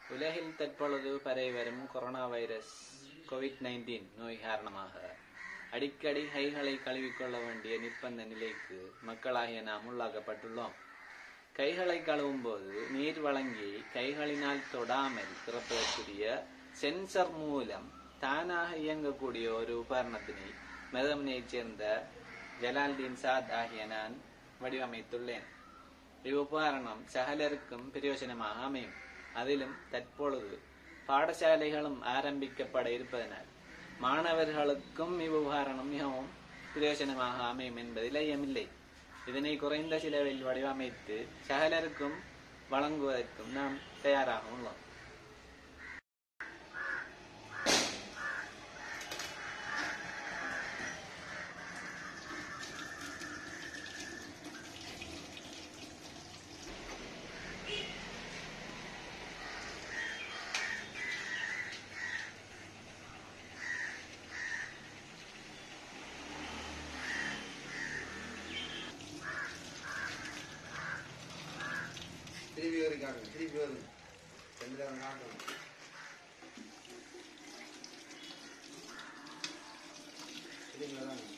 உலகில் தற்பொழுது பரவி வரும் கொரோனா வைரஸ் கோவிட் நைன்டீன் நோய் காரணமாக அடிக்கடி கைகளை கழுவிக்கொள்ள வேண்டிய நிர்பந்த நிலைக்கு மக்களாகிய நாம் உள்ளாக்கப்பட்டுள்ளோம் கைகளை கழுவும் போது நீர் வழங்கி கைகளினால் தொடாமல் திறப்பதற்குரிய சென்சர் மூலம் தானாக இயங்கக்கூடிய ஒரு உபகரணத்தினை மெதமனையைச் சேர்ந்த ஜலால்தீன் சாத் ஆகிய நான் வடிவமைத்துள்ளேன் இவ்வுபகரணம் சகலருக்கும் பிரயோஜனமாக அமையும் அதிலும் தற்பொழுது பாடசாலைகளும் ஆரம்பிக்கப்பட இருப்பதனால் மாணவர்களுக்கும் இவ்வுபகரணம் மிகவும் பிரயோஜனமாக அமையும் என்பதில் ஐயமில்லை இதனை குறைந்த செலவில் வடிவமைத்து சகலருக்கும் வழங்குவதற்கும் நாம் தயாராக உள்ளோம் திருப்பி வரைக்கும் காட்டுங்க திருப்பி வருங்க சந்திரன் காட்டணும் திரும்பி வராங்க